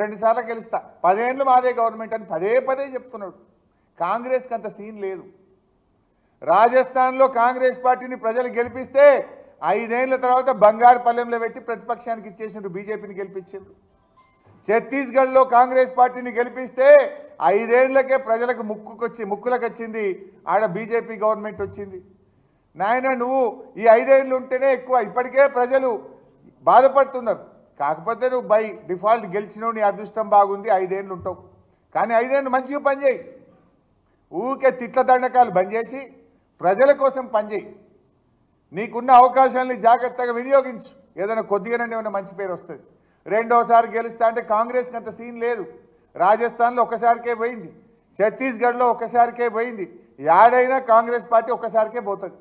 రెండు సార్లు గెలుస్తా పదేళ్ళు మాదే గవర్నమెంట్ అని పదే పదే చెప్తున్నాడు కాంగ్రెస్కి అంత సీన్ లేదు రాజస్థాన్లో కాంగ్రెస్ పార్టీని ప్రజలు గెలిపిస్తే ఐదేళ్ల తర్వాత బంగారు పల్లెంలో పెట్టి ప్రతిపక్షానికి ఇచ్చేసిండ్రు బీజేపీని గెలిపించిండ్రు ఛత్తీస్గఢ్లో కాంగ్రెస్ పార్టీని గెలిపిస్తే ఐదేళ్లకే ప్రజలకు ముక్కుకొచ్చి ముక్కులకు వచ్చింది ఆడ బీజేపీ గవర్నమెంట్ వచ్చింది నాయన నువ్వు ఈ ఐదేళ్ళు ఉంటేనే ఎక్కువ ఇప్పటికే ప్రజలు బాధపడుతున్నారు కాకపోతే నువ్వు బై డిఫాల్ట్ గెలిచినావు నీ అదృష్టం బాగుంది ఐదేళ్ళు ఉంటావు కానీ ఐదేళ్ళు మంచిగా పనిచేయి ఊరికే తిట్ల దండకాలు బంద్ చేసి ప్రజల కోసం పనిచేయి నీకున్న అవకాశాలని జాగ్రత్తగా వినియోగించు ఏదైనా కొద్దిగానే ఏమైనా మంచి పేరు వస్తుంది రెండోసారి గెలుస్తా అంటే కాంగ్రెస్కి అంత సీన్ లేదు రాజస్థాన్లో ఒకసారికే పోయింది ఛత్తీస్గఢ్లో ఒకసారికే పోయింది యాడైనా కాంగ్రెస్ పార్టీ ఒక్కసారికే పోతుంది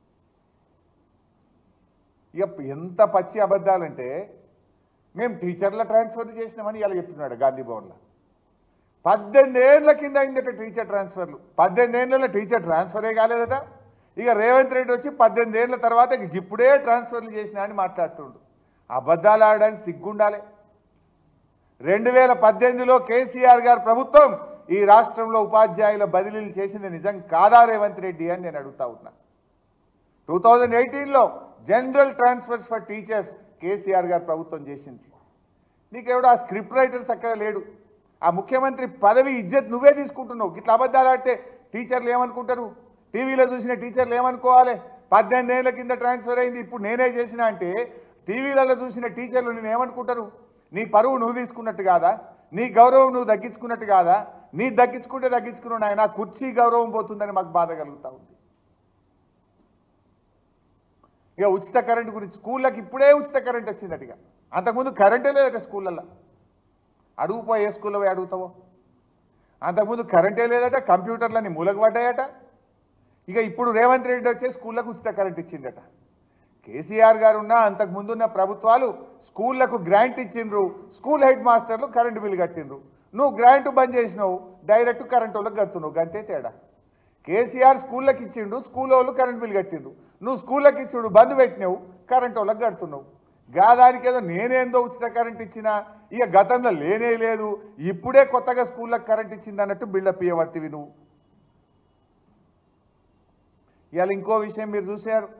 ఇక ఎంత పచ్చి అబద్ధాలంటే మేము టీచర్ల ట్రాన్స్ఫర్ చేసినామని ఇలా చెప్తున్నాడు గాంధీ భవన్లో పద్దెనిమిది ఏళ్ల కింద అయిందట టీచర్ ట్రాన్స్ఫర్లు పద్దెనిమిది ఏళ్ళలో టీచర్ ట్రాన్స్ఫరే కాలేదట ఇక రేవంత్ రెడ్డి వచ్చి పద్దెనిమిది ఏళ్ళ తర్వాత ఇక ఇప్పుడే ట్రాన్స్ఫర్లు చేసినా అని మాట్లాడుతుండు అబద్ధాలు ఆడడానికి సిగ్గుండాలి రెండు వేల పద్దెనిమిదిలో కేసీఆర్ గారు ప్రభుత్వం ఈ రాష్ట్రంలో ఉపాధ్యాయుల బదిలీలు చేసింది నిజం కాదా రేవంత్ రెడ్డి అని నేను అడుగుతా ఉన్నా టూ థౌజండ్ ఎయిటీన్లో general transfers for teachers KCR గారు ప్రభుత్వం చేసింది నీకెవడో ఆ స్క్రిప్ట్ రైటర్ చక్కగా లేడు ఆ ముఖ్యమంత్రి పదవి ఇజ్జత్ నువ్వే తీసుకుంటున్నావు ఇట్లా అబద్ధాలు ఆడితే టీచర్లు ఏమనుకుంటారు టీవీలో చూసిన టీచర్లు ఏమనుకోవాలి పద్దెనిమిది ఏళ్ళ కింద ట్రాన్స్ఫర్ అయింది ఇప్పుడు నేనే చేసిన అంటే టీవీలలో చూసిన టీచర్లు నేను ఏమనుకుంటారు నీ పరువు నువ్వు తీసుకున్నట్టు కాదా నీ గౌరవం నువ్వు దక్కించుకున్నట్టు కాదా నీ దక్కించుకుంటే దక్కించుకున్నావు ఆయన కుర్చీ గౌరవం పోతుందని మాకు బాధ కలుగుతా ఉంది ఇక ఉచిత కరెంటు గురించి స్కూళ్ళకి ఇప్పుడే ఉచిత కరెంట్ వచ్చిందట ఇక అంతకుముందు కరెంటే లేదట స్కూళ్ళల్లో అడుగుపో ఏ స్కూల్లో పోయి అడుగుతావో అంతకుముందు కరెంటే లేదట కంప్యూటర్లన్నీ మూలకు పడ్డాయట ఇక ఇప్పుడు రేవంత్ రెడ్డి వచ్చే స్కూళ్ళకు ఉచిత కరెంట్ ఇచ్చిందట కేసీఆర్ గారు ఉన్న అంతకుముందు ఉన్న ప్రభుత్వాలు స్కూళ్లకు గ్రాంట్ ఇచ్చిండ్రు స్కూల్ హెడ్ మాస్టర్లు కరెంటు బిల్లు కట్టిండ్రు నువ్వు గ్రాంట్ బంద్ చేసినావు డైరెక్ట్ కరెంట్ వాళ్ళకి కడుతున్నావు గంతే తేడా కేసీఆర్ స్కూళ్ళకి ఇచ్చిండు స్కూల్ వాళ్ళు కరెంట్ బిల్ కట్టిండ్రు నువ్వు స్కూళ్ళకి ఇచ్చిండు బంద్ పెట్టినావు కరెంట్ వాళ్ళకి కడుతున్నావు గాదానికి ఏదో నేనేందో ఉచిత కరెంట్ ఇచ్చినా ఇక గతంలో లేనే లేదు ఇప్పుడే కొత్తగా స్కూళ్ళకి కరెంట్ ఇచ్చింది అన్నట్టు బిల్డప్ ఇవ్వబట్టివి నువ్వు ఇవాళ ఇంకో విషయం మీరు చూశారు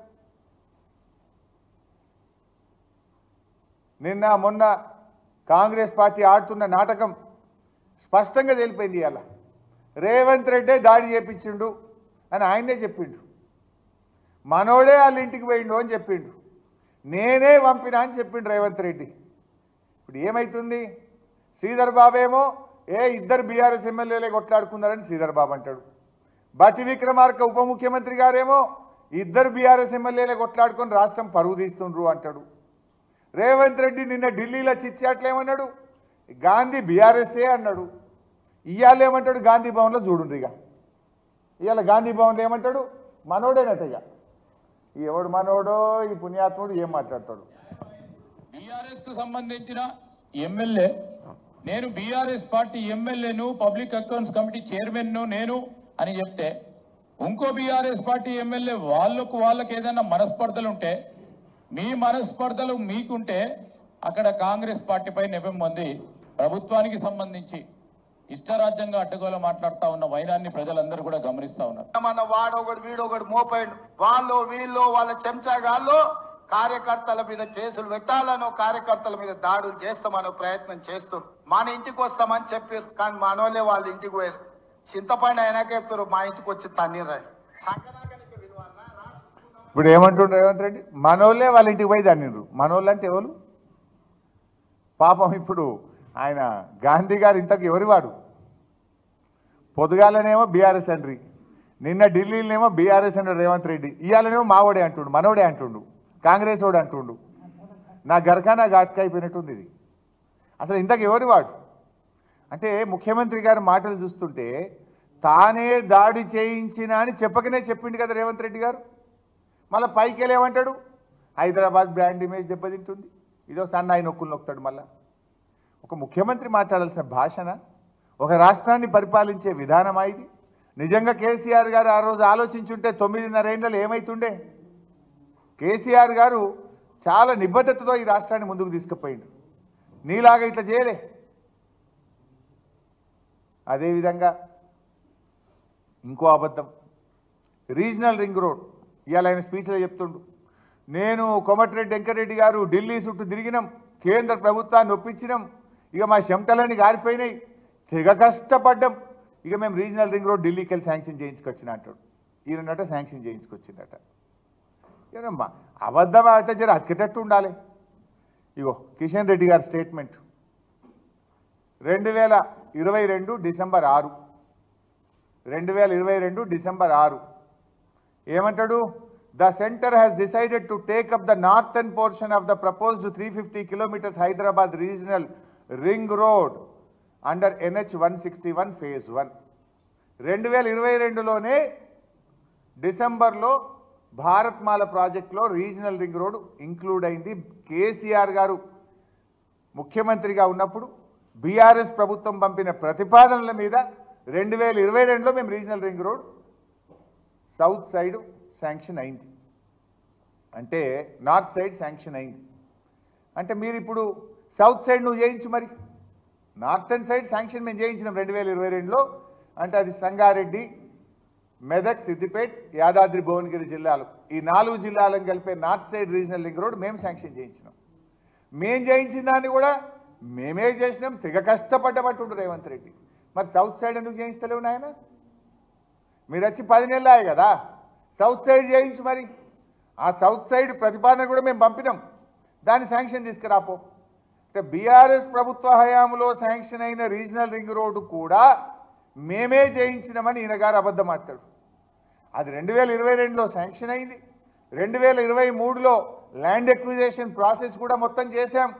నిన్న మొన్న కాంగ్రెస్ పార్టీ ఆడుతున్న నాటకం స్పష్టంగా తెలిపోయింది ఇవాళ రేవంత్ రెడ్డే దాడి చేపించిండు అని ఆయనే చెప్పిండు మనోడే వాళ్ళ ఇంటికి పోయిండు అని చెప్పిండు నేనే పంపినా అని చెప్పిండు రేవంత్ రెడ్డి ఇప్పుడు ఏమైతుంది శ్రీధర్ బాబు ఏమో ఏ ఇద్దరు బీఆర్ఎస్ ఎమ్మెల్యేలే కొట్లాడుకున్నారని శ్రీధర్ బాబు అంటాడు బట్టి విక్రమార్క ఉప ముఖ్యమంత్రి గారేమో ఇద్దరు బీఆర్ఎస్ ఎమ్మెల్యేలే కొట్లాడుకొని రాష్ట్రం పరువు తీస్తుండ్రు అంటాడు రేవంత్ రెడ్డి నిన్న ఢిల్లీలో చిచ్చాట్లేమన్నాడు గాంధీ బీఆర్ఎస్ఏ అన్నాడు ఇవాళ ఏమంటాడు గాంధీ భవన్లో చూడుండ్రు ఇక ఇవాళ గాంధీ భవన్లో ఏమంటాడు మనోడేనట ఇక ఎవడు మనోడో ఈ పుణ్యాత్ముడు ఏం మాట్లాడతాడు బీఆర్ఎస్ కు సంబంధించిన ఎమ్మెల్యే నేను బీఆర్ఎస్ పార్టీ ఎమ్మెల్యేను పబ్లిక్ అకౌంట్స్ కమిటీ చైర్మన్ ను నేను అని చెప్తే ఇంకో బీఆర్ఎస్ పార్టీ ఎమ్మెల్యే వాళ్ళకు వాళ్ళకి ఏదైనా మనస్పర్ధలు ఉంటే మీ మనస్పర్ధలు మీకుంటే అక్కడ కాంగ్రెస్ పార్టీపై నెపం పొంది ప్రభుత్వానికి సంబంధించి ఇష్టరాజ్యంగా అడ్డగోలు మాట్లాడుతా ఉన్న వైనాన్ని ప్రజలందరూ కూడా గమనిస్తా ఉన్నారు మన వాడొకడు వీడొకడు మోపాడు వాళ్ళు వీళ్ళు వాళ్ళ చెంచాగాళ్ళు కార్యకర్తల మీద కేసులు పెట్టాలనో కార్యకర్తల మీద దాడులు చేస్తామనో ప్రయత్నం చేస్తారు మన ఇంటికి వస్తామని చెప్పారు కానీ మనోళ్ళే వాళ్ళ ఇంటికి పోయారు చింతపండు అయినాక చెప్తారు మా ఇంటికి వచ్చి తన్నీరు సంకనాగనికి విలువ అన్నా రా. ఇప్పుడు ఏమంటుండ్రు రేవంత్ రెడ్డి మనోళ్ళే వాళ్ళ ఇంటికి పోయి దాన్నిండ్రు మనోళ్ళు అంటే ఎవరు పాపం ఇప్పుడు ఆయన గాంధీ గారు ఇంతకు ఎవరి వాడు పొద్దుగాలనేమో బీఆర్ఎస్ అండ్రి నిన్న ఢిల్లీలోనేమో బీఆర్ఎస్ అన్నాడు రేవంత్ రెడ్డి ఇవాళనేమో మావోడే అంటుండు మనోడే అంటుండు కాంగ్రెస్ వాడు అంటుండు నా గరఖానా ఘాట్కా అయిపోయినట్టుంది ఇది అసలు ఇంతకు ఎవరి వాడు అంటే ముఖ్యమంత్రి గారి మాటలు చూస్తుంటే తానే దాడి చేయించిన అని చెప్పకనే చెప్పిండు కదా రేవంత్ రెడ్డి గారు మళ్ళీ పైకి వెళ్ళి ఏమంటాడు హైదరాబాద్ బ్రాండ్ ఇమేజ్ దెబ్బతింటుంది ఇదో సన్నాయి నొక్కులు నొక్కుతాడు మళ్ళా ఒక ముఖ్యమంత్రి మాట్లాడాల్సిన భాషన ఒక రాష్ట్రాన్ని పరిపాలించే విధానమా ఇది నిజంగా కేసీఆర్ గారు ఆ రోజు ఆలోచించుంటే తొమ్మిదిన్నర ఏళ్ళలో ఏమైతుండే కేసీఆర్ గారు చాలా నిబద్ధతతో ఈ రాష్ట్రాన్ని ముందుకు తీసుకుపోయిండు నీలాగా ఇట్లా చేయలే అదేవిధంగా ఇంకో అబద్ధం రీజనల్ రింగ్ రోడ్ ఇవాళ ఆయన స్పీచ్లో చెప్తుండు నేను కోమటిరెడ్డి వెంకరెడ్డి గారు ఢిల్లీ చుట్టూ తిరిగినాం కేంద్ర ప్రభుత్వాన్ని ఒప్పించినాం ఇక మా చెమటలన్నీ గారిపోయినాయి తెగ కష్టపడ్డాం ఇక మేము రీజనల్ రింగ్ రోడ్ ఢిల్లీకి వెళ్ళి శాంక్షన్ చేయించుకొచ్చిన అంటాడు ఈయనట శాంక్షన్ చేయించుకొచ్చిందట ఏనమ్మా అబద్ధం అంటే జర అతికేటట్టు ఉండాలి ఇగో కిషన్ రెడ్డి గారి స్టేట్మెంట్ రెండు వేల ఇరవై రెండు డిసెంబర్ ఆరు రెండు వేల ఇరవై రెండు డిసెంబర్ ఆరు ఏమంటాడు the centre has decided to take up the northern portion of the proposed three fifty kilometres Hyderabad regional ring road under NH one sixty one phase one రెండు వేల ఇరవై రెండులోనే డిసెంబర్లో భారత్మాల ప్రాజెక్టులో రీజనల్ రింగ్ రోడ్ ఇంక్లూడ్ అయింది కేసీఆర్ గారు ముఖ్యమంత్రిగా ఉన్నప్పుడు బీఆర్ఎస్ ప్రభుత్వం పంపిన ప్రతిపాదనల మీద రెండు వేల ఇరవై రెండులో మేము regional ring road south side sanction అయింది అంటే నార్త్ సైడ్ శాంక్షన్ అయింది అంటే మీరు ఇప్పుడు సౌత్ సైడ్ నువ్వు చేయించు మరి నార్థన్ సైడ్ శాంక్షన్ మేము చేయించినాం రెండు వేల ఇరవై రెండులో అంటే అది సంగారెడ్డి మెదక్ సిద్దిపేట్ యాదాద్రి భువనగిరి జిల్లాలు ఈ నాలుగు జిల్లాలను కలిపే north side regional link road మేము శాంక్షన్ చేయించినాం మేం చేయించిన దాన్ని కూడా మేమే చేసినాం తెగ కష్టపడ్డబట్టుండు రేవంత్ రెడ్డి మరి సౌత్ సైడ్ ఎందుకు చేయిస్తలేవు నాయన మీరు వచ్చి పది నెలలు అయ్యాయి కదా సౌత్ సైడ్ చేయించు మరి ఆ సౌత్ సైడ్ ప్రతిపాదన కూడా మేము పంపినాం దాన్ని శాంక్షన్ తీసుకురాపో అంటే బీఆర్ఎస్ ప్రభుత్వ హయాంలో శాంక్షన్ అయిన రీజనల్ రింగ్ రోడ్డు కూడా మేమే చేయించినామని ఈయన గారు అబద్ధం ఆడతాడు అది రెండు వేల ఇరవై రెండులో శాంక్షన్ అయింది రెండు వేల ఇరవై మూడులో ల్యాండ్ ఎక్విజేషన్ ప్రాసెస్ కూడా మొత్తం చేశాం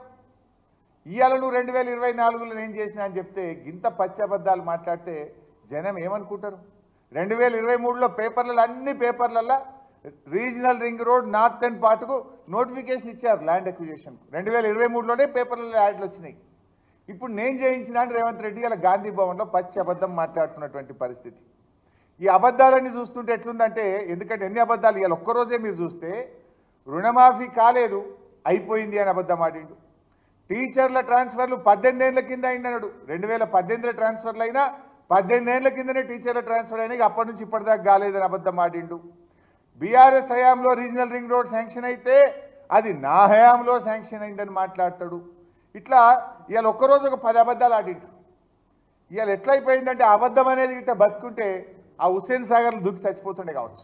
ఇవాళ నువ్వు రెండు వేల ఇరవై నాలుగులో నేను చేసిన అని చెప్తే గింత పచ్చి అబద్ధాలు మాట్లాడితే జనం ఏమనుకుంటారు రెండు వేల ఇరవై మూడులో పేపర్లలో అన్ని పేపర్లలో regional ring road north and పార్ట్కు నోటిఫికేషన్ ఇచ్చారు ల్యాండ్ ఎక్విజేషన్ రెండు వేల ఇరవై మూడులోనే పేపర్లలో యాడ్లు వచ్చినాయి ఇప్పుడు నేను చేయించిన అంటే రేవంత్ రెడ్డి ఇలా గాంధీ భవన్లో పచ్చి అబద్ధం మాట్లాడుతున్నటువంటి పరిస్థితి ఈ అబద్ధాలన్నీ చూస్తుంటే ఎట్లుందంటే ఎందుకంటే ఎన్ని అబద్ధాలు ఇవాళ ఒక్కరోజే మీరు చూస్తే రుణమాఫీ కాలేదు అయిపోయింది అని అబద్ధం ఆడిండు టీచర్ల ట్రాన్స్ఫర్లు పద్దెనిమిది ఏళ్ళ కింద అయిందన్నాడు రెండు వేల పద్దెనిమిదిలో ట్రాన్స్ఫర్లు అయినా పద్దెనిమిది ఏళ్ళ కిందనే టీచర్ల ట్రాన్స్ఫర్ అయినాయి అప్పటి నుంచి ఇప్పటిదాకా కాలేదని అబద్ధం ఆడిండు బీఆర్ఎస్ హయాంలో రీజనల్ రింగ్ రోడ్ శాంక్షన్ అయితే అది నా హయాంలో శాంక్షన్ అయిందని మాట్లాడతాడు ఇట్లా ఇవాళ ఒక్కరోజు ఒక పది అబద్ధాలు ఆడిండు ఇవాళ ఎట్లయిపోయిందంటే ఆ అబద్ధం అనేది ఇట్లా బతుకుంటే ఆ హుస్సేన్ సాగర్లు దుక్కి చచ్చిపోతుండే కావచ్చు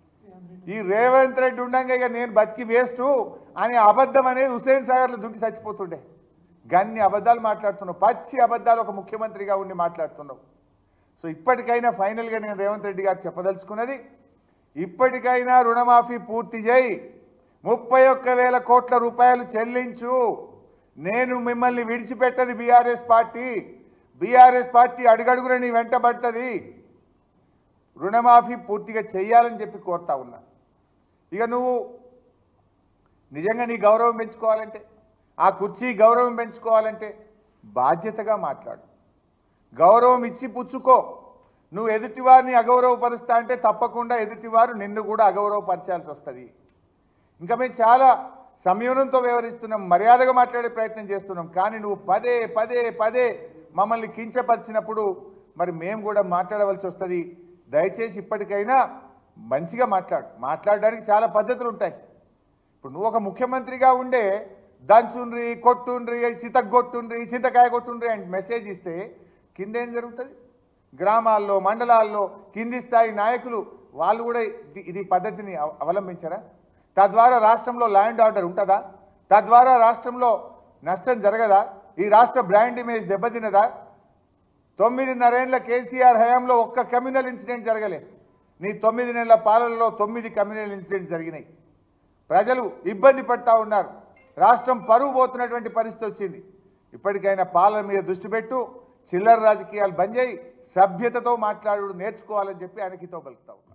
ఈ రేవంత్ రెడ్డి ఉండంగా ఇక నేను బతికి వేస్ట్ అని అబద్ధం అనేది హుస్సేన్ సాగర్లో దుక్కి చచ్చిపోతుండే గన్ని అబద్ధాలు మాట్లాడుతున్నావు పచ్చి అబద్ధాలు ఒక ముఖ్యమంత్రిగా ఉండి మాట్లాడుతున్నావు సో ఇప్పటికైనా ఫైనల్గా నేను రేవంత్ రెడ్డి గారు చెప్పదలుచుకున్నది ఇప్పటికైనా రుణమాఫీ పూర్తి చేయి ముప్పై ఒక్క వేల కోట్ల రూపాయలు చెల్లించు నేను మిమ్మల్ని విడిచిపెట్టది బీఆర్ఎస్ పార్టీ బీఆర్ఎస్ పార్టీ అడుగడుగున నీ వెంటబడుతుంది రుణమాఫీ పూర్తిగా చెయ్యాలని చెప్పి కోరుతా ఉన్నా ఇక నువ్వు నిజంగా నీ గౌరవం పెంచుకోవాలంటే ఆ కుర్చీ గౌరవం పెంచుకోవాలంటే బాధ్యతగా మాట్లాడు గౌరవం ఇచ్చి పుచ్చుకో నువ్వు ఎదుటివారిని అగౌరవపరుస్తా అంటే తప్పకుండా ఎదుటివారు నిన్ను కూడా అగౌరవపరచాల్సి వస్తుంది ఇంకా మేము చాలా సంయమనంతో వ్యవహరిస్తున్నాం మర్యాదగా మాట్లాడే ప్రయత్నం చేస్తున్నాం కానీ నువ్వు పదే పదే పదే మమ్మల్ని కించపరిచినప్పుడు మరి మేము కూడా మాట్లాడవలసి వస్తుంది దయచేసి ఇప్పటికైనా మంచిగా మాట్లాడు మాట్లాడడానికి చాలా పద్ధతులు ఉంటాయి ఇప్పుడు నువ్వు ఒక ముఖ్యమంత్రిగా ఉండే దంచుండ్రి కొట్టుండ్రి చితగొట్టుండ్రి చింతకాయ కొట్టుండ్రి అని మెసేజ్ ఇస్తే కింద ఏం జరుగుతుంది గ్రామాల్లో మండలాల్లో కింది స్థాయి నాయకులు వాళ్ళు కూడా ఇది- ఇది పద్ధతిని అవ- అవలంబించరా తద్వారా రాష్ట్రంలో ల్యాండ్ ఆర్డర్ ఉంటుందా తద్వారా రాష్ట్రంలో నష్టం జరగదా ఈ రాష్ట్ర బ్రాండ్ ఇమేజ్ దెబ్బతినదా తొమ్మిదిన్నరేళ్ల కేసీఆర్ హయాంలో ఒక్క కమ్యూనల్ ఇన్సిడెంట్ జరగలే నీ తొమ్మిది నెలల పాలనలో తొమ్మిది కమ్యూనల్ ఇన్సిడెంట్స్ జరిగినాయి ప్రజలు ఇబ్బంది పడతా ఉన్నారు రాష్ట్రం పరువు పోతున్నటువంటి పరిస్థితి వచ్చింది ఇప్పటికైనా పాలన మీద దృష్టి పెట్టు చిల్లర రాజకీయాలు బంద్ చేయి సభ్యతతో మాట్లాడు నేర్చుకోవాలని చెప్పి ఆయనకితో పలుకుతావు